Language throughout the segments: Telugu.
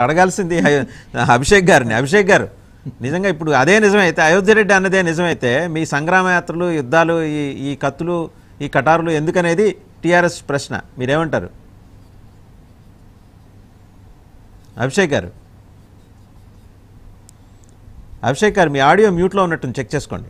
అడగాల్సింది అయో- అభిషేక్ గారిని అభిషేక్ గారు నిజంగా ఇప్పుడు అదే నిజమైతే అయోధ్య రెడ్డి అన్నదే నిజమైతే మీ సంగ్రామ యాత్రలు యుద్ధాలు ఈ ఈ కత్తులు ఈ కటారులు ఎందుకనేది టీఆర్ఎస్ ప్రశ్న మీరేమంటారు అభిషేక్ గారు అభిషేక్ గారు మీ ఆడియో మ్యూట్లో ఉన్నట్టు చెక్ చేసుకోండి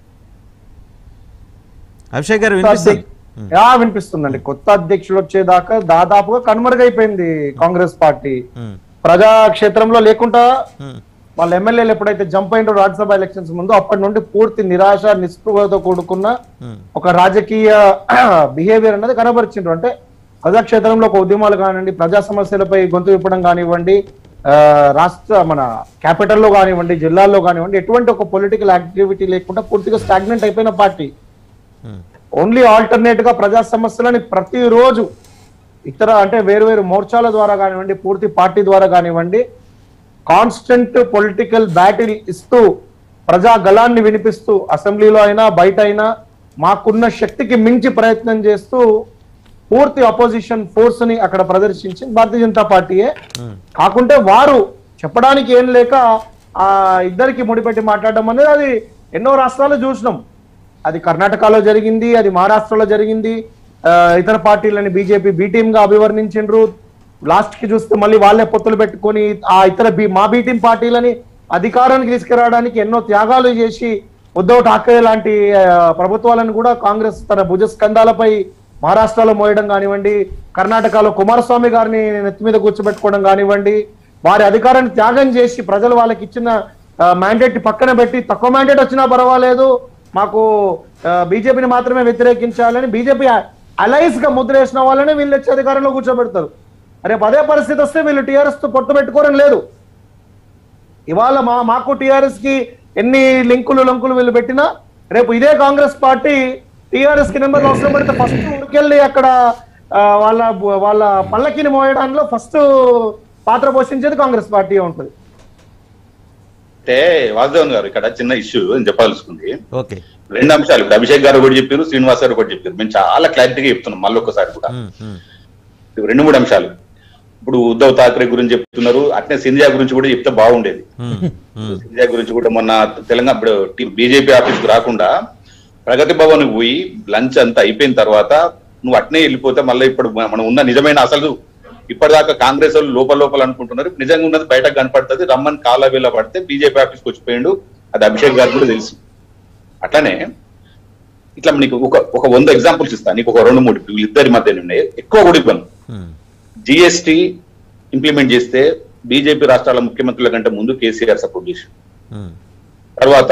అభిషేక్ గారు వినిపిస్తుంది యా వినిపిస్తుందండి కొత్త అధ్యక్షుడు వచ్చేదాకా దాదాపుగా కనుమరుగైపోయింది కాంగ్రెస్ పార్టీ ఉమ్, ప్రజాక్షేత్రంలో లేకుండా ఉమ్, వాళ్ళ ఎమ్మెల్యేలు ఎప్పుడైతే జంప్ అయిన రాజ్యసభ ఎలక్షన్స్ ముందు అప్పటి నుండి పూర్తి నిరాశ నిస్పృహతో కూడుకున్న ఉమ్, ఒక రాజకీయ బిహేవియర్ అనేది కనబరిచిండ్రు అంటే ప్రజాక్షేత్రంలో ఒక ఉద్యమాలు కానివ్వండి ప్రజా సమస్యలపై గొంతు విప్పడం కానివ్వండి ఆ, రాష్ట్ర మన క్యాపిటల్లో కానివ్వండి జిల్లాల్లో కానివ్వండి ఎటువంటి ఒక పొలిటికల్ యాక్టివిటీ లేకుండా పూర్తిగా స్టాగ్నెంట్ అయిపోయిన పార్టీ ఉమ్, ఓన్లీ ఆల్టర్నేట్ గా ప్రజా సమస్యలని ప్రతిరోజు ఇతర అంటే వేరు వేరు మోర్చాల ద్వారా కానివ్వండి పూర్తి పార్టీ ద్వారా కానివ్వండి కాన్స్టెంట్ పొలిటికల్ బ్యాటిల్ ఇస్తూ ప్రజా గలాన్ని వినిపిస్తూ అసెంబ్లీలో అయినా బయట అయినా మాకున్న శక్తికి మించి ప్రయత్నం చేస్తూ పూర్తి అపోజిషన్ ఫోర్స్ ని అక్కడ ప్రదర్శించింది భారతీయ జనతా పార్టీయే ఉమ్. కాకుంటే వారు చెప్పడానికి ఏం లేక ఆ ఇద్దరికి ముడిపెట్టి మాట్లాడడం అనేది అది ఎన్నో రాష్ట్రాలు చూసినాం అది కర్ణాటకలో జరిగింది అది మహారాష్ట్రలో జరిగింది ఆ, ఇతర పార్టీలని బీజేపీ బి టీమ్ గా అభివర్ణించిండ్రు లాస్ట్ కి చూస్తే మళ్ళీ వాళ్ళే పొత్తులు పెట్టుకొని ఆ ఇతర బి మా బి టీం పార్టీలని అధికారానికి తీసుకురావడానికి ఎన్నో త్యాగాలు చేసి ఉద్ధవ్ ఠాక్రే లాంటి ఆ, ప్రభుత్వాలను కూడా కాంగ్రెస్ తన భుజస్కంధాలపై మహారాష్ట్రలో మోయడం కానివ్వండి కర్ణాటకలో కుమారస్వామి గారిని నెత్తి మీద కూర్చోబెట్టుకోవడం కానివ్వండి వారి అధికారాన్ని త్యాగం చేసి ప్రజలు వాళ్ళకి ఇచ్చిన మ్యాండేట్ పక్కన పెట్టి తక్కువ మ్యాండేట్ వచ్చినా పర్వాలేదు మాకు బీజేపీని మాత్రమే వ్యతిరేకించాలని బీజేపీ అలైన్స్ గా ముద్ర వేసిన వాళ్ళని వీళ్ళు వచ్చి అధికారంలో కూర్చోబెడతారు రేపు అదే పరిస్థితి వస్తే వీళ్ళు టీఆర్ఎస్ తో పొత్తు పెట్టుకోవడం లేదు ఇవాళ మా మాకు టిఆర్ఎస్ కి ఎన్ని లింకులు లంకులు వీళ్ళు పెట్టినా రేపు ఇదే కాంగ్రెస్ పార్టీ టిఆర్ఎస్ కి నెంబర్ అవసరం పడితే ఫస్ట్ ఉడికెళ్ళి అక్కడ ఆ, వాళ్ళ వాళ్ళ పల్లకిని మోయడంలో ఫస్ట్ పాత్ర పోషించేది కాంగ్రెస్ పార్టీ ఉంటుంది అంటే వాసుదేవన్ గారు ఇక్కడ చిన్న ఇష్యూ అని చెప్పాల్సింది ఓకే రెండు అంశాలు ఇప్పుడు అభిషేక్ గారు కూడా చెప్పారు శ్రీనివాస్ గారు కూడా చెప్పారు మేము చాలా క్లారిటీగా చెప్తున్నాం మళ్ళీ ఒక్కసారి కూడా ఉమ్, ఉమ్, రెండు మూడు అంశాలు ఇప్పుడు ఉద్ధవ్ ఠాక్రే గురించి చెప్తున్నారు అట్నే సింధియా గురించి కూడా చెప్తే బాగుండేది ఉమ్, ఉమ్, సింధియా గురించి కూడా మొన్న తెలంగాణ ఇప్పుడు బీజేపీ ఆఫీస్ కు రాకుండా ప్రగతి భవన్ పోయి లంచ్ అంతా అయిపోయిన తర్వాత నువ్వు అట్నే వెళ్ళిపోతే మళ్ళీ ఇప్పుడు మనం ఉన్న నిజమైన అసలు ఇప్పటిదాకా కాంగ్రెస్ వాళ్ళు లోపల లోపల అనుకుంటున్నారు నిజంగా ఉన్నది బయటకు కనపడుతుంది రమ్మని కాల వేళ పడితే బీజేపీ ఆఫీస్కి వచ్చిపోయిండు అది అభిషేక్ గారు కూడా తెలుసు అట్లనే ఇట్లా నీకు ఒక ఒక వంద ఎగ్జాంపుల్స్ ఇస్తాను నీకు ఒక రెండు మూడు వీళ్ళిద్దరి మధ్య ఉన్నాయి ఎక్కువ కూడా ఇవ్వను ఉమ్, జిఎస్టి ఇంప్లిమెంట్ చేస్తే బీజేపీ రాష్ట్రాల ముఖ్యమంత్రుల కంటే ముందు కేసీఆర్ సపోర్ట్ చేసి ఉమ్, తర్వాత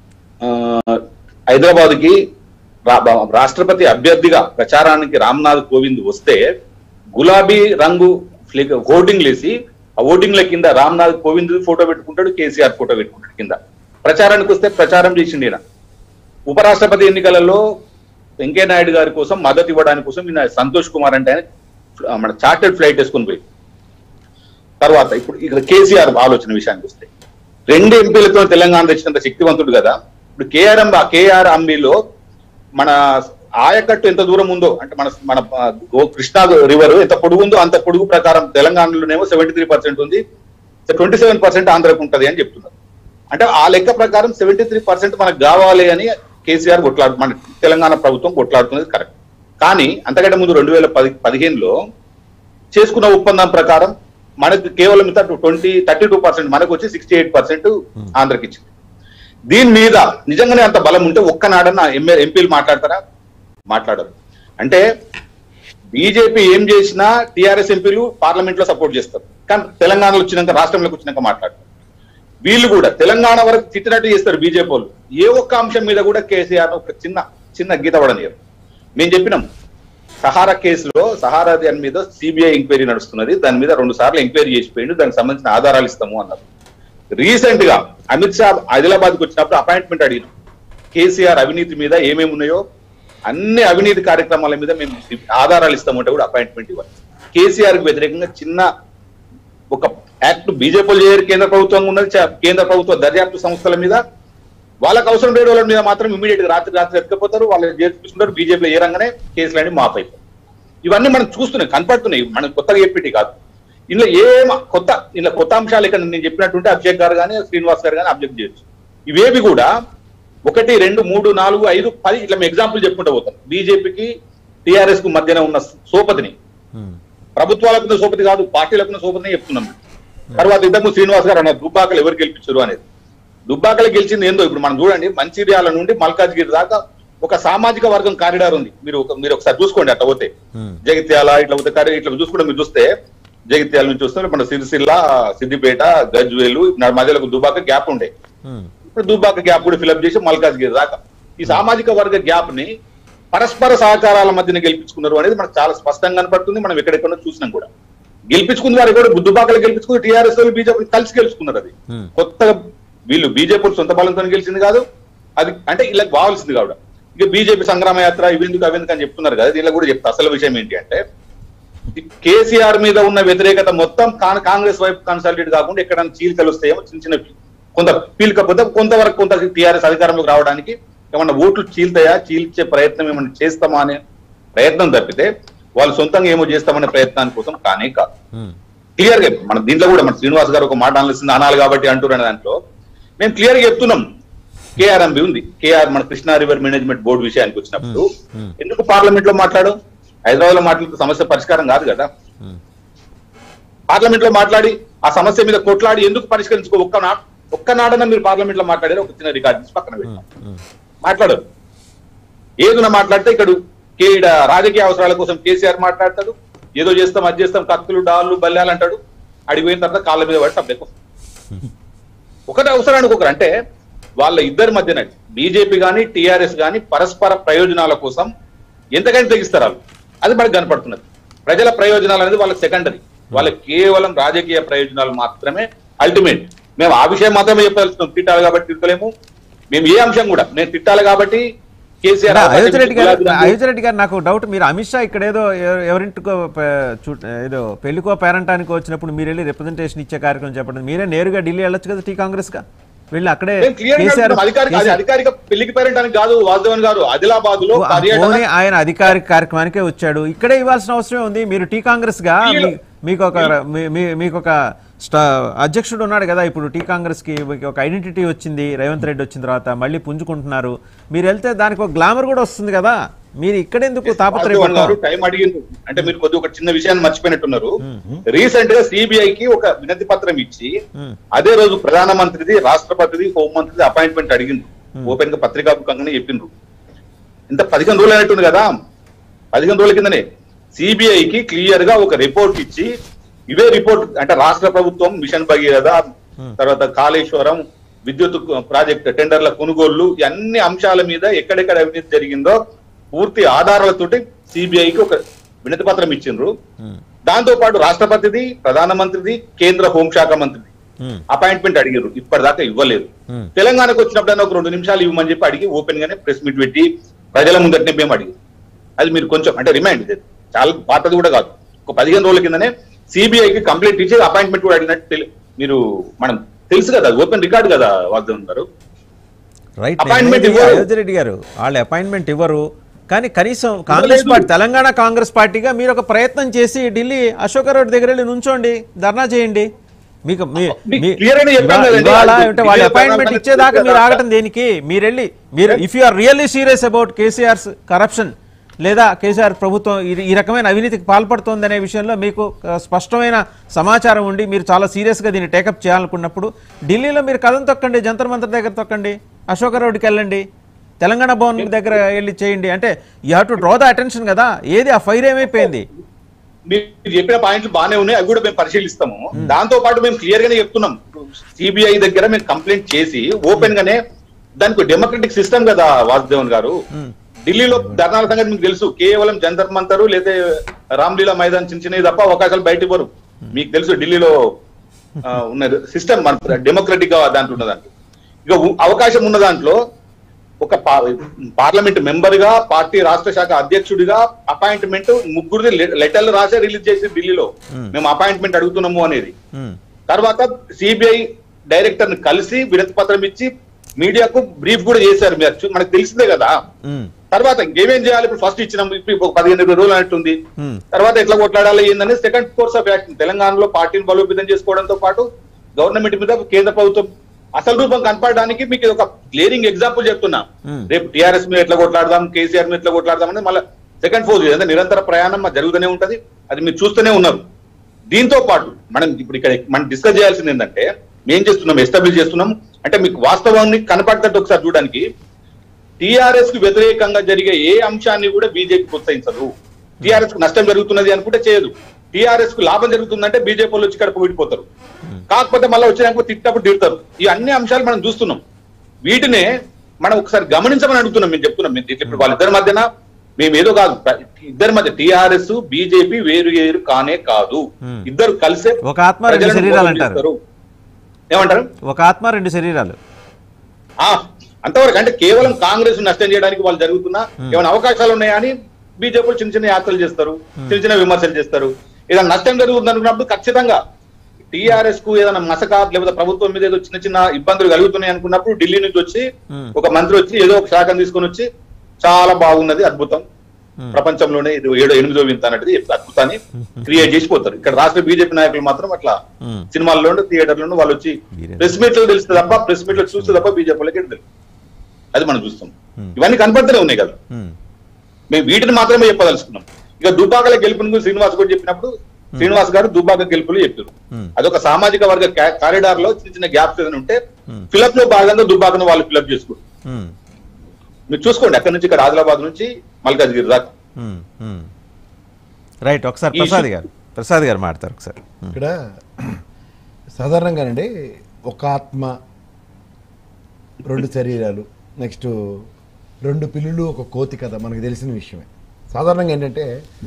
హైదరాబాద్ కి రాష్ట్రపతి అభ్యర్థిగా ప్రచారానికి రామ్నాథ్ కోవింద్ వస్తే గులాబీ రంగు ఫ్లెగ్ హోర్డింగ్ లేసి ఆ ఓటింగ్ల కింద రామ్నాథ్ కోవింద్ ఫోటో పెట్టుకుంటాడు కేసీఆర్ ఫోటో పెట్టుకుంటాడు కింద ప్రచారానికి వస్తే ప్రచారం చేసిండు ఈయన ఉపరాష్ట్రపతి ఎన్నికలలో వెంకయ్య నాయుడు గారి కోసం మద్దతు ఇవ్వడానికి కోసం ఈయన సంతోష్ కుమార్ అంటే ఆయన ఆ, మన చార్టెడ్ ఫ్లైట్ వేసుకొని పోయి తర్వాత ఇప్పుడు ఇక్కడ కేసీఆర్ ఆలోచన విషయానికి వస్తే రెండు ఎంపీలతో తెలంగాణ తెచ్చినంత శక్తివంతుడు కదా ఇప్పుడు కేఆర్ఎం కేఆర్ అంబిలో మన ఆయకట్టు ఎంత దూరం ఉందో అంటే మన మన ఆ, గో- కృష్ణా రివర్ ఎంత పొడుగు ఉందో అంత పొడుగు ప్రకారం తెలంగాణలోనేమో సెవెంటీ త్రీ పర్సెంట్ ఉంది ట్వంటీ సెవెన్ పర్సెంట్ ఆంధ్రకు ఉంటది అని చెప్తున్నారు అంటే ఆ లెక్క ప్రకారం సెవెంటీ త్రీ పర్సెంట్ మనకు కావాలి అని కేసీఆర్ కొట్లాడు మన తెలంగాణ ప్రభుత్వం కొట్లాడుతున్నది కరెక్ట్ కానీ అంతకంటే ముందు రెండు వేల పది పదిహేనులో చేసుకున్న ఒప్పందం ప్రకారం మనకు కేవలం ఇంత ట్వంటీ థర్టీ టూ పర్సెంట్ మనకు వచ్చి సిక్స్టీ ఎయిట్ పర్సెంట్ ఆంధ్రకి ఇచ్చింది దీని మీద నిజంగానే అంత బలం ఉంటే ఒక్కనాడన్న ఎంఏ ఎంపీలు మాట్లాడతారా మాట్లాడరు అంటే బీజేపీ ఏం చేసినా టిఆర్ఎస్ ఎంపీలు పార్లమెంట్ లో సపోర్ట్ చేస్తారు కానీ తెలంగాణలో వచ్చినాక రాష్ట్రంలోకి వచ్చినాక మాట్లాడతారు వీళ్ళు కూడా తెలంగాణ వరకు తిట్టినట్టు చేస్తారు బీజేపీ వాళ్ళు ఏ ఒక్క అంశం మీద కూడా కేసీఆర్ ఒక చిన్న చిన్న గీత పడనియరు మేము చెప్పినాం సహారా కేసులో సహారా దాని మీద సిబిఐ ఎంక్వైరీ నడుస్తున్నది దాని మీద రెండు సార్లు ఎంక్వైరీ చేసిపోయిండు దానికి సంబంధించిన ఆధారాలు ఇస్తాము అన్నారు రీసెంట్ గా అమిత్ షా ఆదిలాబాద్ కు వచ్చినప్పుడు అపాయింట్మెంట్ అడిగినాం కేసీఆర్ అవినీతి మీద ఏమేమి ఉన్నాయో అన్ని అవినీతి కార్యక్రమాల మీద మేము ఆధారాలు ఇస్తామంటే కూడా అపాయింట్మెంట్ ఇవ్వాలి కేసీఆర్ కి వ్యతిరేకంగా చిన్న ఒక యాక్ట్ బీజేపీ చేయరు కేంద్ర ప్రభుత్వం ఉన్నది చ- కేంద్ర ప్రభుత్వ దర్యాప్తు సంస్థల మీద వాళ్ళకి అవసరం లేని వాళ్ళ మీద మాత్రం ఇమీడియట్ గా రాత్రి రాత్రి ఎత్తుకపోతారు వాళ్ళు చేర్చుకుంటారు బీజేపీలో ఏ రంగానే కేసులన్నీ మాఫ్ అయిపోయి ఇవన్నీ మనం చూస్తున్నాయి కనపడుతున్నాయి మనం కొత్తగా చెప్పేటి కాదు ఇందులో ఏం కొత్త ఇందులో కొత్త అంశాలు ఇక్కడ నేను చెప్పినట్టుంటే అభిషేక్ గారు కానీ శ్రీనివాస్ గారు కానీ అబ్జెక్ట్ చేయొచ్చు ఇవేవి కూడా ఒకటి రెండు మూడు నాలుగు ఐదు పది ఇట్లా మేము ఎగ్జాంపుల్ చెప్పుకుంటూ పోతాం బీజేపీకి టిఆర్ఎస్ కు మధ్యన ఉన్న సోపతిని ఉమ్, ప్రభుత్వాలకు ఉన్న సోపతి కాదు పార్టీలకు ఉన్న సోపతిని చెప్తున్నాం తర్వాత ఇంతకు శ్రీనివాస్ గారు అన్నారు దుబ్బాకలు ఎవరు గెలిపించారు అనేది దుబ్బాకలు గెలిచింది ఏందో ఇప్పుడు మనం చూడండి మంచిర్యాల నుండి మల్కాజ్గిరి దాకా ఒక సామాజిక వర్గం కారిడార్ ఉంది మీరు ఒక మీరు ఒకసారి చూసుకోండి అట్లా పోతే ఉమ్, జగిత్యాల ఇట్లా పోతే కారి ఇట్లా చూసుకుంటే మీరు చూస్తే జగిత్యాల నుంచి చూస్తే మన సిరిసిల్ల సిద్దిపేట గజ్వేలు నా మధ్యలో ఒక దుబ్బాక గ్యాప్ ఉండే ఉమ్, ఇప్పుడు దుబ్బాక గ్యాప్ కూడా ఫిలప్ చేసి మల్కాజ్గిరి దాకా ఈ సామాజిక వర్గ గ్యాప్ ని పరస్పర సహకారాల మధ్యన గెలిపించుకున్నారు అనేది మనకు చాలా స్పష్టంగా కనపడుతుంది మనం ఎక్కడెక్కడో చూసినాం కూడా గెలిపించుకున్న వారు కూడా దుబ్బాకలు గెలిపించుకుని టీఆర్ఎస్ బీజేపీ కలిసి గెలుచుకున్నారు అది Hmm. కొత్తగా వీళ్ళు బీజేపీ సొంత బలంతో గెలిచింది కాదు అది అంటే ఇలా కావాల్సింది కావడం ఇక బీజేపీ సంగ్రామ యాత్ర ఇవెందుకు అవేందుకు అని చెప్తున్నారు కదా దీనిలో కూడా చెప్తా అసలు విషయం ఏంటి అంటే కేసీఆర్ మీద ఉన్న వ్యతిరేకత మొత్తం కాన్- కాంగ్రెస్ వైపు కన్సల్టేట్ కాకుండా ఎక్కడైనా చీలికలు వస్తాయేమో చిన్న చిన్న కొంత పీలికపోతే కొంతవరకు కొంత టీఆర్ఎస్ అధికారంలోకి రావడానికి ఏమన్నా ఓట్లు చీల్తాయా చీల్చే ప్రయత్నం ఏమన్నా చేస్తామా అనే ప్రయత్నం తప్పితే వాళ్ళు సొంతంగా ఏమో చేస్తామనే ప్రయత్నాని కోసం కానే కాదు ఉమ్, క్లియర్ గా మన దీంట్లో కూడా మన శ్రీనివాస్ గారు ఒక మాట అనాల్సింది అనాలి కాబట్టి అంటున్న దాంట్లో మేము క్లియర్ గా చెప్తున్నాం కేఆర్ఎంబి ఉంది కేఆర్ మన కృష్ణా రివర్ మేనేజ్మెంట్ బోర్డు విషయానికి వచ్చినప్పుడు Hmm. ఎందుకు పార్లమెంట్ లో మాట్లాడు హైదరాబాద్ లో మాట్లాడితే సమస్య పరిష్కారం కాదు కదా ఉమ్, పార్లమెంట్ లో మాట్లాడి ఆ సమస్య మీద కొట్లాడి ఎందుకు పరిష్కరించుకో ఒక్క నా ఒక్క నాడన మీరు పార్లమెంట్ లో మాట్లాడారు ఒక చిన్న రికార్డు తీసి పక్కన పెట్టారు ఉమ్, ఉమ్, మాట్లాడరు ఏదైనా మాట్లాడితే ఇక్కడ కే- ఈడ రాజకీయ అవసరాల కోసం కేసీఆర్ మాట్లాడతాడు ఏదో చేస్తాం అది చేస్తాం కత్తులు డాళ్ళు బల్లాలు అంటాడు అడిగిపోయిన తర్వాత కాళ్ళ మీద పడి సబ్జెక్ట్ ఒకటి అవసరానికి ఒకరు అంటే వాళ్ళ ఇద్దరి మధ్యన బీజేపీ గాని టిఆర్ఎస్ గాని పరస్పర ప్రయోజనాల కోసం ఎంతకైనా తెగిస్తారు వాళ్ళు అది మనకు కనపడుతున్నది ప్రజల ప్రయోజనాలు అనేది వాళ్ళకి సెకండరీ వాళ్ళకి కేవలం రాజకీయ ప్రయోజనాలు మాత్రమే అల్టిమేట్ మేము ఆ విషయం మాత్రమే చెప్పాల్సిన తిట్టాలి కాబట్టి తిట్టలేము మేము ఏ అంశం కూడా నేను తిట్టాలి కాబట్టి కేసీఆర్ అంటే అయోధ్య రెడ్డి గారు గులాబీ రంగు- అయోధ్య రెడ్డి గారు నాకు డౌట్ మీరు అమిత్ షా ఇక్కడ ఏదో ఎవ- ఎవరింటికో పే- చూ- ఏదో పెళ్లికో పేరంటానికి వచ్చినప్పుడు మీరు వెళ్ళి రిప్రజెంటేషన్ ఇచ్చే కార్యక్రమం చెప్పండి మీరే నేరుగా ఢిల్లీ వెళ్ళొచ్చు కదా టీ కాంగ్రెస్ గా వెళ్ళి అక్కడే మేము క్లియర్ కేసీఆర్ అధికారిక అది కేసీఆర్- అధికారిక పెళ్లికి పేరెంటానికి కాదు వాసుదేవన్ గారు ఆదిలాబాద్ లో ఓ, ఆ పర్యటన పోనీ ఆయన అధికారిక కార్యక్రమానికే వచ్చాడు ఇక్కడే ఇవ్వాల్సిన అవసరం ఉంది మీరు టీ కాంగ్రెస్ గా మీ- మీకు ఒక మీ- మీ- మీకు ఒక స్టా అధ్యక్షుడు ఉన్నాడు కదా ఇప్పుడు టీ కాంగ్రెస్ కి మీకు ఒక ఐడెంటిటీ వచ్చింది రేవంత్ రెడ్డి వచ్చిన తర్వాత మళ్ళీ పుంజుకుంటున్నారు మీరు వెళ్తే దానికి ఒక గ్లామర్ కూడా వస్తుంది కదా మీరు ఇక్కడెందుకు వాసుదేవన్ గారు తాపత్రయపడతారు టైం అడిగింది అంటే మీరు కొద్దిగా ఒక చిన్న విషయాన్ని మర్చిపోయినట్టున్నారు రీసెంట్ గా సిబిఐ కి ఒక వినతి పత్రం ఇచ్చి మ్మ్. అదే రోజు ప్రధానమంత్రిది రాష్ట్రపతిది హోంమంత్రిది అపాయింట్మెంట్ అడిగింది ఓపెన్ గా పత్రికాముఖంగానే చెప్పిండ్రు ఇంత పదిహేను రోజులు అయినట్టుంది కదా పదిహేను రోజుల కిందనే సిబిఐ కి క్లియర్ గా ఒక రిపోర్ట్ ఇచ్చి ఇవే రిపోర్ట్ అంటే రాష్ట్ర ప్రభుత్వం మిషన్ భగీరథ తర్వాత కాళేశ్వరం విద్యుత్ ప్రాజెక్ట్ టెండర్ల కొనుగోళ్లు ఈ అన్ని అంశాల మీద ఎక్కడెక్కడ అవినీతి జరిగిందో పూర్తి ఆధారాలతోటి సిబిఐకి ఒక వినతి పత్రం ఇచ్చిండ్రు దాంతో పాటు రాష్ట్రపతిది ప్రధానమంత్రిది కేంద్ర హోంశాఖ మంత్రిది అపాయింట్మెంట్ అడిగారు ఇప్పటిదాకా ఇవ్వలేదు Hmm. తెలంగాణకు వచ్చినప్పుడైనా ఒక రెండు నిమిషాలు ఇవ్వమని చెప్పి అడిగి ఓపెన్ గానే ప్రెస్ మీట్ పెట్టి ప్రజల ముందటనే మేము అడిగి అది మీరు కొంచెం అంటే రిమైండ్ ఇది చాలా పాతది కూడా కాదు ఒక పదిహేను రోజుల కిందనే సిబిఐకి కంప్లైంట్ ఇచ్చి అపాయింట్మెంట్ కూడా అడిగినట్టు తెలి- మీరు మనం తెలుసు కదా ఓపెన్ రికార్డ్ కదా వాగ్దానం గారు రైట్ Appointment నేను ఇవ్వరు. అయోధ్య రెడ్డి గారు వాళ్ళు అపాయింట్మెంట్ ఇవ్వరు కానీ కనీసం కాంగ్రెస్ ఇవ్వలేదు. పార్టీ తెలంగాణ కాంగ్రెస్ పార్టీగా మీరు ఒక ప్రయత్నం చేసి ఢిల్లీ అశోక రోడ్ దగ్గర వెళ్ళి నుంచోండి ధర్నా చేయండి మీకు మీ- మీకు మీ- clear గానే చెప్పాను ఇవా- కదండి. ఇవాళ అది అంటే వాళ్ళు ఢిల్లీ అపాయింట్మెంట్ ధర్నా ఇచ్చేదాకా మీరు చేసేదాకా. ఆగటం దేనికి మీరు వెళ్ళి మీరు if you are really serious about KCR corruption లేదా కేసీఆర్ ప్రభుత్వం ఈ- ఈ రకమైన అవినీతికి పాల్పడుతోంది అనే విషయంలో మీకు ఆ, స్పష్టమైన సమాచారం ఉండి మీరు చాలా సీరియస్గా దీన్ని టేకప్ చేయాలనుకున్నప్పుడు ఢిల్లీలో మీరు కథం తొక్కండి జంతర్ మంతర్ దగ్గర తొక్కండి అశోక రోడ్డుకి వెళ్ళండి తెలంగాణ భవన్ దగ్గర వెళ్ళి చేయండి అంటే you have to draw the attention కదా ఏది ఆ ఫైర్ ఏమైపోయింది మీరు చెప్పిన పాయింట్లు బాగానే ఉన్నాయి అవి కూడా మేము పరిశీలిస్తాము దాంతో పాటు మేము క్లియర్ గానే చెప్తున్నాం సిబిఐ దగ్గర మేము కంప్లైంట్ చేసి ఓపెన్ గానే దానికి డెమోక్రటిక్ సిస్టమ్ కదా వాసుదేవన్ గారు ఢిల్లీలో ధర్నాల సంగతి మీకు తెలుసు కేవలం జంతర్ మంతరు లేదా రామ్లీలా మైదాన్ చిన్న చిన్నవి తప్ప అవకాశాలు బయట ఇవ్వరు మీకు తెలుసు ఢిల్లీలో ఆ, ఉన్న సిస్టమ్ మన డెమోక్రటిక్ గా దాంట్లో ఉన్న దాంట్లో ఇక ఉ- అవకాశం ఉన్న దాంట్లో ఒక పా- పార్లమెంట్ మెంబర్ గా పార్టీ రాష్ట్ర శాఖ అధ్యక్షుడిగా అపాయింట్మెంట్ ముగ్గురిది లె- లెటర్లు రాసే రిలీజ్ చేసి ఢిల్లీలో మేము అపాయింట్మెంట్ అడుగుతున్నాము అనేది ఉమ్, తర్వాత సిబిఐ డైరెక్టర్ ని కలిసి వినతి పత్రం ఇచ్చి మీడియాకు బ్రీఫ్ కూడా చేశారు మీరు చూ- మనకు తెలిసిందే కదా ఉమ్, తర్వాత ఇంకేమేం చేయాలి ఇప్పుడు ఫస్ట్ ఇచ్చినాం ఇప్పుడు ఒక పదిహేను ఇరవై రోజులు అన్నట్టుంది Hmm. తర్వాత ఎట్లా కొట్లాడాలి ఏందని సెకండ్ కోర్స్ ఆఫ్ యాక్షన్ తెలంగాణలో పార్టీని బలోపేతం చేసుకోవడంతో పాటు గవర్నమెంట్ మీద కేంద్ర ప్రభుత్వం అసలు రూపం కనపడడానికి మీకు ఇది ఒక క్లియరింగ్ ఎగ్జాంపుల్ చెప్తున్నా Hmm. రేపు టీఆర్ఎస్ మీద ఎట్లా కొట్లాడదాం కేసీఆర్ మీద ఎట్లా కొట్లాడదాం అనేది మళ్ళీ సెకండ్ ఫోజ్ అంటే నిరంతర ప్రయాణం మాకు జరుగుతూనే ఉంటది అది మీరు చూస్తూనే ఉన్నారు దీంతో పాటు మనం ఇప్పుడు ఇక్కడ మనం డిస్కస్ చేయాల్సింది ఏంటంటే మేం చేస్తున్నాం ఎస్టాబ్లిష్ చేస్తున్నాం అంటే మీకు వాస్తవాన్ని కనపడతట్టు ఒకసారి చూడడానికి టిఆర్ఎస్ కు వ్యతిరేకంగా జరిగే ఏ అంశాన్ని కూడా బీజేపీ ప్రోత్సహించదు టిఆర్ఎస్ కు నష్టం జరుగుతున్నది అనుకుంటే చేయదు టిఆర్ఎస్ కు లాభం జరుగుతుందంటే బీజేపీ వాళ్ళు వచ్చి కడప విడిపోతారు కాకపోతే మళ్ళీ వచ్చినాక తిట్టప్పుడు తిడతారు ఈ అన్ని అంశాలు మనం చూస్తున్నాం వీటినే మనం ఒకసారి గమనించమని అడుగుతున్నాం మేము చెప్తున్నాం మేము ఇప్పుడు వాళ్ళిద్దరి మధ్యన మేము ఏదో కాదు ఇద్దరి మధ్య టిఆర్ఎస్ బీజేపీ వేరు వేరు కానే కాదు Hmm. ఇద్దరు కలిసే ఒక ఆత్మ రెండు ప్రజలను శరీరాలు అంటారు. ప్రోత్సహిస్తారు. ఏమంటారు ఒక ఆత్మ రెండు శరీరాలు ఆ అంతవరకు అంటే కేవలం కాంగ్రెస్ నష్టం చేయడానికి వాళ్ళు జరుగుతున్నా ఏమైనా అవకాశాలు ఉన్నాయా అని బీజేపీ చిన్న చిన్న యాత్రలు చేస్తారు చిన్న చిన్న విమర్శలు చేస్తారు ఏదైనా నష్టం జరుగుతుంది అనుకున్నప్పుడు ఖచ్చితంగా టీఆర్ఎస్ కు ఏదైనా మసక లేకపోతే ప్రభుత్వం మీద ఏదో చిన్న చిన్న ఇబ్బందులు కలుగుతున్నాయి అనుకున్నప్పుడు ఢిల్లీ నుంచి వచ్చి Hmm. ఒక మంత్రి వచ్చి ఏదో ఒక శాఖను తీసుకొని వచ్చి చాలా బాగున్నది అద్భుతం Hmm. ప్రపంచంలోనే ఇది ఏడో ఎనిమిదో వింత అన్నది అద్భుతాన్ని క్రియేట్ చేసిపోతారు ఇక్కడ రాష్ట్ర బీజేపీ నాయకులు మాత్రం అట్లా Hmm. సినిమాల్లోనూ థియేటర్లోనూ వాళ్ళు వచ్చి వీరే- ప్రెస్ మీట్ లో తెలుస్తుంది తప్ప ప్రెస్ మీట్ లో చూస్తే తప్ప బీజేపీలకి తెలియదు అది మనం చూస్తాం Hmm. ఇవన్నీ కనపడుతూనే ఉన్నాయి కదా ఉమ్, మేము వీటిని మాత్రమే చెప్పదలుచుకున్నాం ఇక దుబ్బాకల గెలుపుని గురించి శ్రీనివాస్ కూడా చెప్పినప్పుడు శ్రీనివాస్ గారు దుబ్బాక గెలుపులు చెప్పారు Hmm. అదొక సామాజిక వర్గ కారిడార్ లో చిన్న చిన్న గ్యాప్స్ ఏదైనా ఉంటే Hmm. ఫిలప్ లో భాగంగా దుబ్బాకను వాళ్ళు ఫిలప్ చేసుకోరు ఉమ్, మీరు చూసుకోండి అక్కడ నుంచి ఇక్కడ ఆదిలాబాద్ నుంచి మల్కాజ్గిరి దాకా ఉమ్, ఉమ్. రైట్ ఒకసారి ఈ ప్రసాద్ ఇష్యూ- గారు ప్రసాద్ గారు మాడతారు ఒకసారి ఉమ్, ఇక్కడ సాధారణంగానండి ఒక ఆత్మ రెండు శరీరాలు నెక్స్ట్ రెండు పిల్లులు ఒక కోతి కథ మనకు తెలిసిన విషయమే సాధారణంగా ఏంటంటే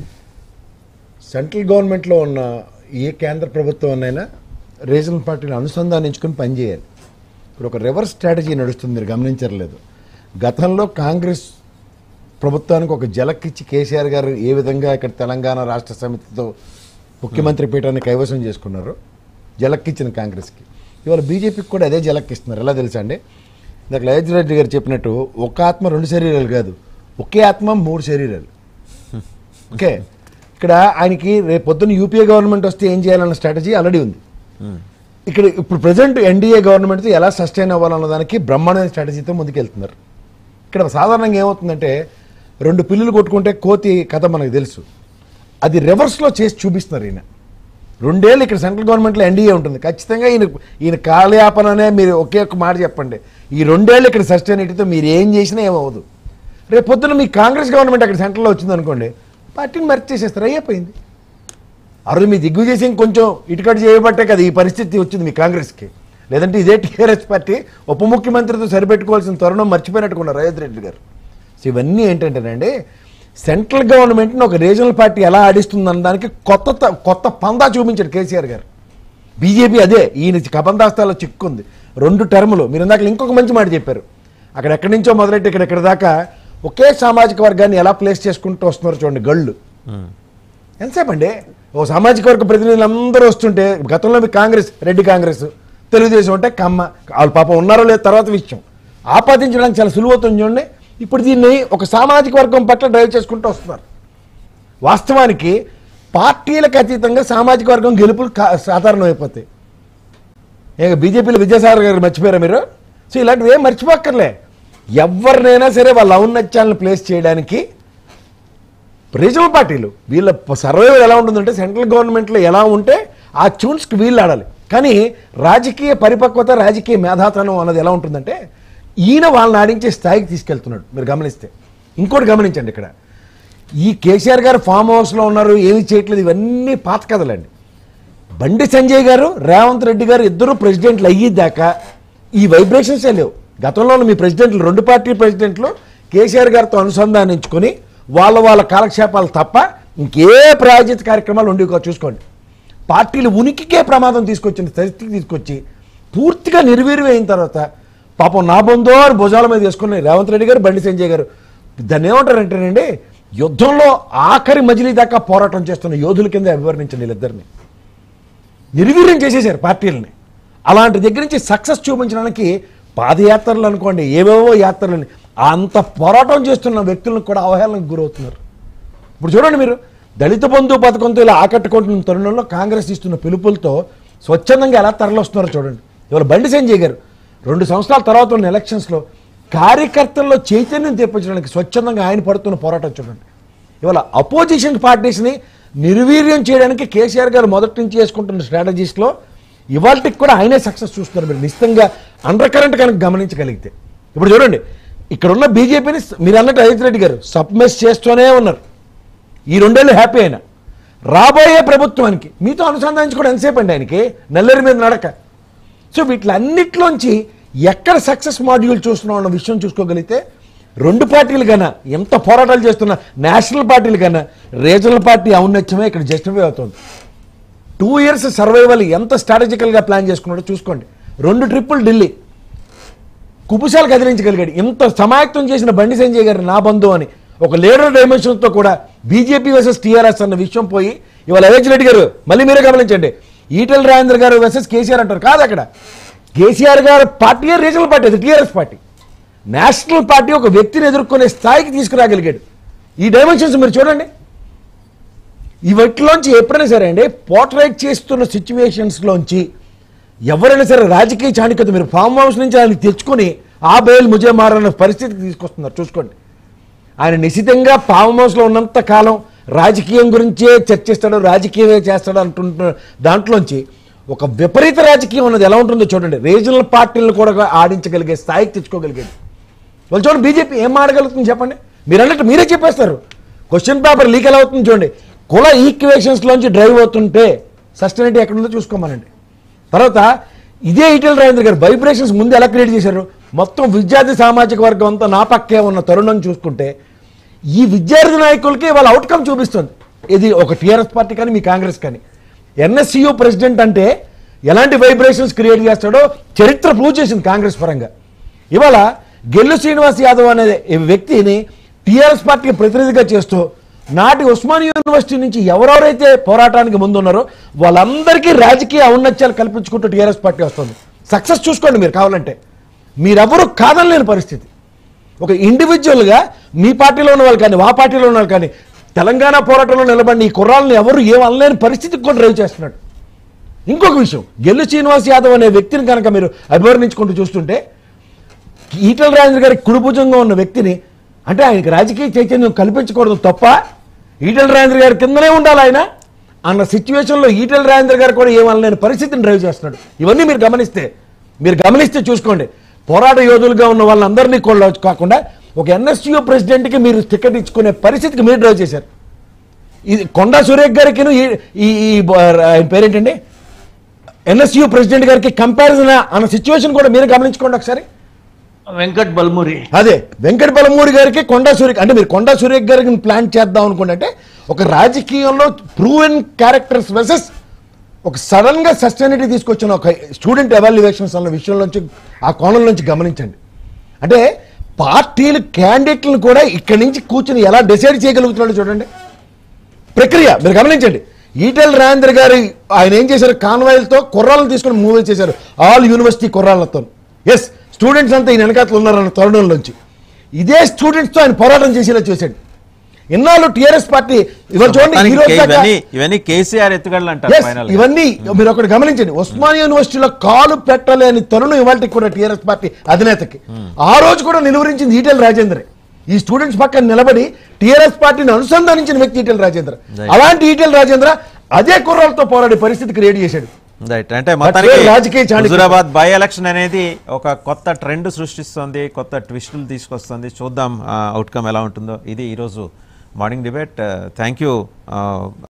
సెంట్రల్ గవర్నమెంట్లో ఉన్న ఏ కేంద్ర ప్రభుత్వం అయినా రీజనల్ పార్టీని అనుసంధానించుకొని పనిచేయాలి ఇప్పుడు ఒక రివర్స్ స్ట్రాటజీ నడుస్తుంది మీరు గమనించలేదు గతంలో కాంగ్రెస్ ప్రభుత్వానికి ఒక జలక్కిచ్చి కేసీఆర్ గారు ఏ విధంగా ఇక్కడ తెలంగాణ రాష్ట్ర సమితితో ముఖ్యమంత్రి పీఠాన్ని కైవసం చేసుకున్నారు జలక్కిచ్చిన కాంగ్రెస్కి ఇవాళ బీజేపీకి కూడా అదే జలక్కిస్తున్నారు ఎలా తెలుసా అండి ఇందాక లయజ్ రెడ్డి గారు చెప్పినట్టు ఒక ఆత్మ రెండు శరీరాలు కాదు ఒకే ఆత్మ మూడు శరీరాలు ఓకే ఇక్కడ ఆయనకి రేపు పొద్దున్న యూపీఏ గవర్నమెంట్ వస్తే ఏం చేయాలన్న స్ట్రాటజీ ఆల్రెడీ ఉంది ఉమ్, ఇక్కడ ఇప్పుడు ప్రజెంట్ ఎన్డీఏ గవర్నమెంట్తో ఎలా సస్టైన్ అవ్వాలన్న దానికి బ్రహ్మాండమైన స్ట్రాటజీతో ముందుకెళ్తున్నారు ఇక్కడ సాధారణంగా ఏమవుతుందంటే రెండు పిల్లులు కొట్టుకుంటే కోతి కథ మనకు తెలుసు అది రివర్స్లో చేసి చూపిస్తున్నారు ఈయన రెండేళ్ళు ఇక్కడ సెంట్రల్ గవర్నమెంట్లో ఎన్డీఏ ఉంటుంది ఖచ్చితంగా ఈయన ఈయన కాలయాపననే మీరు ఒకే ఒక్క మాట చెప్పండి ఈ రెండేళ్ళు ఇక్కడ సస్టైనిటీతో మీరు ఏం చేసినా ఏమవ్వదు రేపు పొద్దున మీ కాంగ్రెస్ గవర్నమెంట్ అక్కడ సెంట్రల్లో వచ్చింది అనుకోండి పార్టీని మర్చి చేసేస్తారు అయిపోయింది ఆ రోజు మీ దిగ్విజయ్ కొంచెం ఇటుకటు చేయబట్టే కదా ఈ పరిస్థితి వచ్చింది మీ కాంగ్రెస్కి లేదంటే ఇదే టీఆర్ఎస్ పార్టీ ఉప ముఖ్యమంత్రితో సరిపెట్టుకోవాల్సిన తరుణం మర్చిపోయినట్టుకున్నారు రేవంత్ రెడ్డి గారు సో ఇవన్నీ ఏంటంటేనండి సెంట్రల్ గవర్నమెంట్ని ఒక రీజనల్ పార్టీ ఎలా ఆడిస్తుందన్న దానికి కొత్త త- కొత్త పందా చూపించాడు కేసీఆర్ గారు బీజేపీ అదే ఈయన కబందాస్తాలో చిక్కుంది రెండు టర్ములు మీరు ఇందాక ఇంకొక మంచి మాట చెప్పారు అక్కడ ఎక్కడి నుంచో మొదలెట్టి ఇక్కడ ఇక్కడ దాకా ఒకే సామాజిక వర్గాన్ని ఎలా ప్లేస్ చేసుకుంటూ వస్తున్నారు చూడండి గళ్ళు ఉమ్, ఎంతసేపు అండి ఓ సామాజిక వర్గ ప్రతినిధులు అందరూ వస్తుంటే గతంలో మీ కాంగ్రెస్ రెడ్డి కాంగ్రెస్ తెలుగుదేశం అంటే కమ్మ వాళ్ళు పాపం ఉన్నారో లేదో తర్వాత విషయం ఆపాదించడానికి చాలా సులువవుతుంది చూడండి ఇప్పుడు దీన్ని ఒక సామాజిక వర్గం పట్ల డ్రైవ్ చేసుకుంటూ వస్తున్నారు వాస్తవానికి పార్టీలకు అతీతంగా సామాజిక వర్గం గెలుపులు కా- సాధారణం అయిపోతాయి ఏ బీజేపీలో విద్యాసాగర్ గారు మర్చిపోయారా మీరు సో ఇలాంటివి ఏం మర్చిపోక్కర్లే ఎవరినైనా సరే వాళ్ళ ఔన్నత్యాలను ప్లేస్ చేయడానికి రీజనల్ పార్టీలు వీళ్ళ సర్వైవల్ ఎలా ఉంటుందంటే సెంట్రల్ గవర్నమెంట్లో ఎలా ఉంటే ఆ ట్యూన్స్కి వీళ్ళు ఆడాలి కానీ రాజకీయ పరిపక్వత రాజకీయ మేధాతనం అన్నది ఎలా ఉంటుందంటే ఈయన వాళ్ళని ఆడించే స్థాయికి తీసుకెళ్తున్నాడు మీరు గమనిస్తే ఇంకోటి గమనించండి ఇక్కడ ఈ కేసీఆర్ గారు ఫామ్ హౌస్లో ఉన్నారు ఏమి చేయట్లేదు ఇవన్నీ పాత కథలండి బండి సంజయ్ గారు రేవంత్ రెడ్డి గారు ఇద్దరు ప్రెసిడెంట్లు అయ్యేదాకా ఈ వైబ్రేషన్సే లేవు గతంలో ఉన్న మీ ప్రెసిడెంట్లు రెండు పార్టీ ప్రెసిడెంట్లు కేసీఆర్ గారితో అనుసంధానించుకొని వాళ్ళ వాళ్ళ కాలక్షేపాలు తప్ప ఇంకే ప్రాయోజిత కార్యక్రమాలు ఉండేవి కాదు చూసుకోండి పార్టీలు ఉనికికే ప్రమాదం తీసుకొచ్చిన పరిస్థితికి తీసుకొచ్చి పూర్తిగా నిర్వీర్యం అయిన తర్వాత పాపం నా బంధో అని భుజాల మీద వేసుకుని రేవంత్ రెడ్డి గారు బండి సంజయ్ గారు దాన్ని ఏమంటారంటేనండి యుద్ధంలో ఆఖరి మజిలీ దాకా పోరాటం చేస్తున్న యోధుల కింద అభివర్ణించండి వీళ్ళిద్దరిని నిర్వీర్యం చేసేశారు పార్టీలని అలాంటి దగ్గర నుంచి సక్సెస్ చూపించడానికి పాదయాత్రలు అనుకోండి ఏవేవో యాత్రలని అంత పోరాటం చేస్తున్న వ్యక్తులను కూడా అవహేళనకు గురవుతున్నారు ఇప్పుడు చూడండి మీరు దళిత బంధు పథకంతో ఇలా ఆకట్టుకుంటున్న తరుణంలో కాంగ్రెస్ ఇస్తున్న పిలుపులతో స్వచ్ఛందంగా ఎలా తరలిస్తున్నారో చూడండి ఇవాళ బండి సంజయ్ గారు రెండు సంవత్సరాల తర్వాత ఉన్న ఎలక్షన్స్లో కార్యకర్తల్లో చైతన్యం తెప్పించడానికి స్వచ్ఛందంగా ఆయన పడుతున్న పోరాటం చూడండి ఇవాళ అపోజిషన్ పార్టీస్ని నిర్వీర్యం చేయడానికి కేసీఆర్ గారు మొదటి నుంచి చేసుకుంటున్న స్ట్రాటజీస్లో ఇవాళకి కూడా ఆయనే సక్సెస్ చూస్తున్నారు మీరు నిశ్చితంగా అండర్ కరెంట్ కనుక గమనించగలిగితే ఇప్పుడు చూడండి ఇక్కడ ఉన్న బీజేపీని మీరు అన్నట్టు అజిత్ రెడ్డి గారు సబ్మెస్ చేస్తూనే ఉన్నారు ఈ రెండేళ్ళు హ్యాపీ అయినా రాబోయే ప్రభుత్వానికి మీతో అనుసంధానించుకోవడం ఎంతసేపు అండి ఆయనకి నల్లేరు మీద నడక సో వీటిలన్నిట్లోంచి ఎక్కడ సక్సెస్ మాడ్యూల్ చూస్తున్నాం అన్న విషయం చూసుకోగలిగితే రెండు పార్టీలు కన్నా ఎంత పోరాటాలు చేస్తున్న నేషనల్ పార్టీలు కన్నా రీజనల్ పార్టీ ఔన్నత్యమే ఇక్కడ జస్టిఫై అవుతుంది టూ ఇయర్స్ సర్వైవల్ ఎంత స్ట్రాటజికల్గా ప్లాన్ చేసుకున్నాడో చూసుకోండి రెండు ట్రిప్పులు ఢిల్లీ కుపుసాలు కదిలించగలిగాడు ఇంత సమాయత్తం చేసిన బండి సంజయ్ గారు నా బంధువు అని ఒక లీడర్ డైమెన్షన్తో కూడా బీజేపీ వర్సెస్ టీఆర్ఎస్ అన్న విషయం పోయి ఇవాళ అవేజ్ రెడ్డి గారు మళ్ళీ మీరే గమనించండి ఈటెల్ రాజేంద్ర గారు వర్సెస్ కేసీఆర్ అంటారు కాదు అక్కడ కేసీఆర్ గారు పార్టీ రీజనల్ పార్టీ అది టీఆర్ఎస్ పార్టీ నేషనల్ పార్టీ ఒక వ్యక్తిని ఎదుర్కొనే స్థాయికి తీసుకురాగలిగాడు ఈ డైమెన్షన్స్ మీరు చూడండి ఇవట్లోంచి ఎప్పుడైనా సరే అండి పోర్ట్రేట్ చేస్తున్న సిచ్యువేషన్స్లోంచి ఎవరైనా సరే రాజకీయ చాణిక్యత మీరు ఫామ్ హౌస్ నుంచి ఆయన తెచ్చుకొని ఆ బయలు ముజే మారన్న పరిస్థితికి తీసుకొస్తున్నారు చూసుకోండి ఆయన నిశితంగా ఫామ్ హౌస్లో ఉన్నంత కాలం రాజకీయం గురించే చర్చిస్తాడు రాజకీయమే చేస్తాడు అంటుంటున్న దాంట్లోంచి ఒక విపరీత రాజకీయం అన్నది ఎలా ఉంటుందో చూడండి రీజనల్ పార్టీలను కూడా ఆడించగలిగే స్థాయికి తెచ్చుకోగలిగాడు వాళ్ళు చూడండి బీజేపీ ఏం ఆడగలుగుతుంది చెప్పండి మీరు అన్నట్టు మీరే చెప్పేస్తారు క్వశ్చన్ పేపర్ లీక్ ఎలా అవుతుంది చూడండి కుల ఈక్వేషన్స్ లోంచి డ్రైవ్ అవుతుంటే సస్టైనిటీ ఎక్కడ ఉందో చూసుకోమనండి తర్వాత ఇదే ఈటెల్ రాజేంద్ర గారు వైబ్రేషన్స్ ముందు ఎలా క్రియేట్ చేశారు మొత్తం విద్యార్థి సామాజిక వర్గం అంతా నా పక్కే ఉన్న తరుణం చూసుకుంటే ఈ విద్యార్థి నాయకులకి వాళ్ళ అవుట్కమ్ చూపిస్తుంది ఇది ఒక టీఆర్ఎస్ పార్టీ కానీ మీ కాంగ్రెస్ కానీ ఎన్ఎస్సియు ప్రెసిడెంట్ అంటే ఎలాంటి వైబ్రేషన్స్ క్రియేట్ చేస్తాడో చరిత్ర ప్రూవ్ చేసింది కాంగ్రెస్ పరంగా ఇవాళ గెల్లు శ్రీనివాస్ యాదవ్ అనే ఈ వ్యక్తిని టీఆర్ఎస్ పార్టీకి ప్రతినిధిగా చేస్తూ నాటి ఉస్మాన్ యూనివర్సిటీ నుంచి ఎవరెవరైతే పోరాటానికి ముందున్నారో వాళ్ళందరికీ రాజకీయ ఔన్నత్యాలు కల్పించుకుంటూ టీఆర్ఎస్ పార్టీ వస్తుంది సక్సెస్ చూసుకోండి మీరు కావాలంటే మీరెవరూ కాదనలేని పరిస్థితి ఒక ఇండివిజువల్గా మీ పార్టీలో ఉన్న వాళ్ళు కానీ ఆ పార్టీలో ఉన్న వాళ్ళు కానీ తెలంగాణ పోరాటంలో నిలబడిన ఈ కుర్రాలను ఎవరు ఏం అనలేని పరిస్థితికి కూడా డ్రైవ్ చేస్తున్నాడు ఇంకొక విషయం గెల్లు శ్రీనివాస్ యాదవ్ అనే వ్యక్తిని కనుక మీరు అభివర్ణించుకుంటూ చూస్తుంటే ఈటల రాజేంద్ర గారి కుడిభుజంగా ఉన్న వ్యక్తిని అంటే ఆయనకి రాజకీయ చైతన్యం కల్పించకూడదు తప్ప ఈటల రాజేంద్ర గారి కిందనే ఉండాలి ఆయన అన్న సిచ్యువేషన్లో ఈటల రాజేంద్ర గారు కూడా ఏమనలేని పరిస్థితిని డ్రైవ్ చేస్తున్నాడు ఇవన్నీ మీరు గమనిస్తే మీరు గమనిస్తే చూసుకోండి పోరాట యోధులుగా ఉన్న వాళ్ళందరినీ కూడా కాకుండా ఒక ఎన్ఎస్యూ ప్రెసిడెంట్కి మీరు టికెట్ ఇచ్చుకునే పరిస్థితికి మీరు డ్రైవ్ చేశారు ఇది కొండా సురేఖ్ గారికి ఈ ఈ- ఈ బ- ఆయన పేరేంటండి ఎన్ఎస్యూ ప్రెసిడెంట్ గారికి కంపారిజన్ అన్న సిచ్యువేషన్ కూడా మీరు గమనించుకోండి ఒకసారి వెంకట్ బల్మురి అదే వెంకట బలమూరి గారికి కొండా సూర్య అంటే మీరు కొండా సూర్య గారికి ప్లాన్ చేద్దాం అనుకోండి అంటే ఒక రాజకీయంలో ప్రూవెన్ క్యారెక్టర్స్ వెసెస్ ఒక సడన్ గా సస్టైనిటీ తీసుకొచ్చిన ఒక స్టూడెంట్ ఎవాల్యుయేషన్స్ అన్న విషయంలోంచి ఆ కోణం నుంచి గమనించండి అంటే పార్టీలు క్యాండిడేట్లను కూడా ఇక్కడి నుంచి కూర్చుని ఎలా డిసైడ్ చేయగలుగుతున్నాడో చూడండి ప్రక్రియ మీరు గమనించండి ఈటెల్ రాజేంద్ర గారి ఆయన ఏం చేశారు కాన్వాయిల్తో కుర్రాలను తీసుకొని మూవ్ చేశారు ఆల్ యూనివర్సిటీ కుర్రాళ్ళతో ఎస్ స్టూడెంట్స్ అంతా ఈయన వెనకాతలు ఉన్నారన్న తరుణంలోంచి ఇదే స్టూడెంట్స్తో ఆయన పోరాటం చేసేలా చేశాడు ఇన్నాళ్ళు టీఆర్ఎస్ పార్టీ ఇవాళ చూడండి ఈ మొత్తానికి రోజు దాకా- ఇవన్నీ ఇవన్నీ కేసీఆర్ ఎత్తుగడలు అంటారు Yes, ఫైనల్ ఇవన్నీ మీరు ఒకటి గమనించండి ఉస్మాన్ యూనివర్సిటీలో కాలు పెట్టలేని తరుణం ఇవాళ కూడా టీఆర్ఎస్ పార్టీ అధినేతకి ఆ రోజు కూడా నిలువరించింది ఈటెల రాజేంద్రే ఈ స్టూడెంట్స్ పక్కన నిలబడి టీఆర్ఎస్ పార్టీని అనుసంధానించిన వ్యక్తి ఈటెల రాజేంద్ర Right. అలాంటి ఈటెల రాజేంద్ర అదే కుర్రాలతో పోరాడే పరిస్థితి క్రియేట్ చేశాడు రైట్ అంటే పేరు మొత్తానికి రాజకీయ చాణక్యం. హుజురాబాద్ బై ఎలక్షన్ అనేది ఒక కొత్త ట్రెండ్ సృష్టిస్తుంది కొత్త ట్విస్టులు తీసుకొస్తుంది చూద్దాం అవుట్కమ్ ఎలా ఉంటుందో ఇది ఈరోజు మార్నింగ్ డిబేట్ థ్యాంక్ యూ